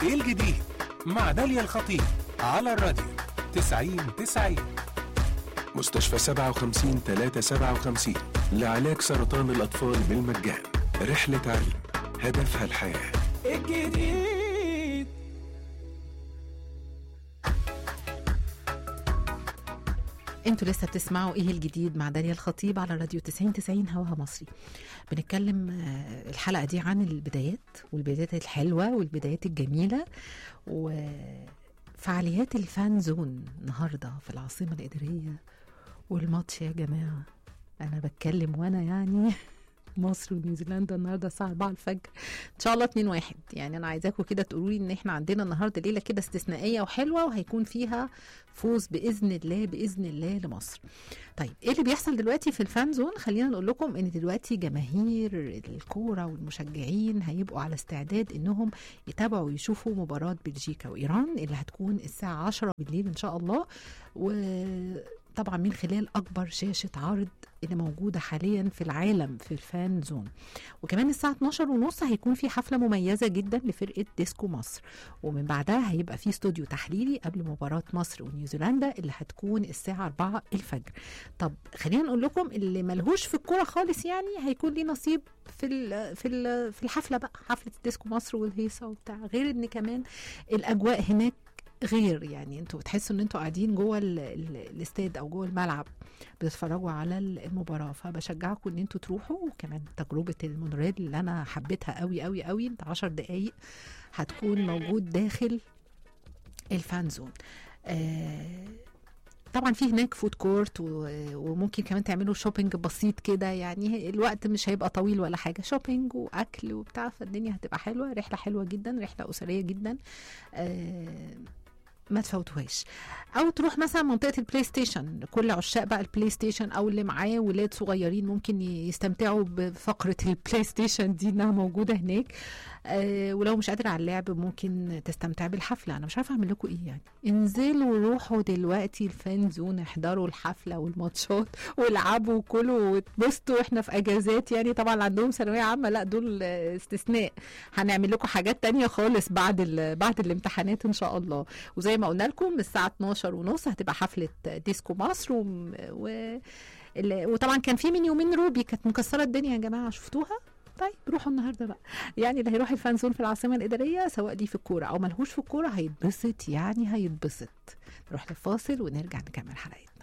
ايه الجديد مع داليا الخطيب على الراديو 90 90 مستشفى 57 357 لعلاج سرطان الأطفال بالمجان رحلة علم هدفها الحياة الجديد انتوا لسه بتسمعوا ايه الجديد مع داليا الخطيب على راديو 90 90 هواها مصري بنتكلم آه، الحلقه دي عن البدايات والبدايات الحلوه والبدايات الجميله وفعاليات الفان زون النهارده في العاصمه الاداريه والماتش يا جماعه انا بتكلم وانا يعني مصر ونيوزيلندا النهارده الساعه 4 الفجر ان شاء الله 2 1 يعني انا عايزاكم كده تقولوا لي ان احنا عندنا النهارده ليله كده استثنائيه وحلوه وهيكون فيها فوز باذن الله باذن الله لمصر. طيب ايه اللي بيحصل دلوقتي في الفان زون؟ خلينا نقول لكم ان دلوقتي جماهير الكوره والمشجعين هيبقوا على استعداد انهم يتابعوا ويشوفوا مباراه بلجيكا وايران اللي هتكون الساعه 10 بالليل ان شاء الله وطبعا من خلال اكبر شاشه عرض اللي موجوده حاليا في العالم في الفان زون وكمان الساعه 12 ونص هيكون في حفله مميزه جدا لفرقه ديسكو مصر ومن بعدها هيبقى في استوديو تحليلي قبل مباراه مصر ونيوزيلندا اللي هتكون الساعه 4 الفجر طب خلينا نقول لكم اللي ملهوش في الكوره خالص يعني هيكون ليه نصيب في ال في ال في الحفله بقى حفله ديسكو مصر والهيصه وبتاع غير ان كمان الاجواء هناك غير يعني انتوا بتحسوا ان انتوا قاعدين جوه ال- ال- الاستاد او جوه الملعب بتتفرجوا على المباراه فبشجعكم ان انتوا تروحوا وكمان تجربه المونوريل اللي انا حبيتها قوي قوي قوي انت 10 دقائق هتكون موجود داخل الفان زون آه طبعا في هناك فود كورت و- وممكن كمان تعملوا شوبينج بسيط كده يعني الوقت مش هيبقى طويل ولا حاجه شوبينج واكل وبتاع فالدنيا هتبقى حلوه رحله حلوه جدا رحله اسريه جدا آه ما تفوتوهاش او تروح مثلا منطقه البلاي ستيشن كل عشاق بقى البلاي ستيشن او اللي معاه ولاد صغيرين ممكن يستمتعوا بفقره البلاي ستيشن دي انها موجوده هناك آه ولو مش قادر على اللعب ممكن تستمتع بالحفله انا مش عارفه اعمل لكم ايه يعني انزلوا روحوا دلوقتي الفان زون احضروا الحفله والماتشات والعبوا وكلوا واتبسطوا احنا في اجازات يعني طبعا عندهم ثانويه عامه لا دول آه، استثناء هنعمل لكم حاجات تانية خالص بعد ال- بعد الامتحانات ان شاء الله وزي ما قلنا لكم الساعه 12 ونص هتبقى حفله ديسكو مصر و... و... ال- وطبعا كان في من يومين روبي كانت مكسره الدنيا يا جماعه شفتوها طيب روحوا النهارده بقى يعني اللي هيروح الفان زون في العاصمه الاداريه سواء ليه في الكوره او ملهوش في الكوره هيتبسط يعني هيتبسط نروح للفاصل ونرجع نكمل حلقتنا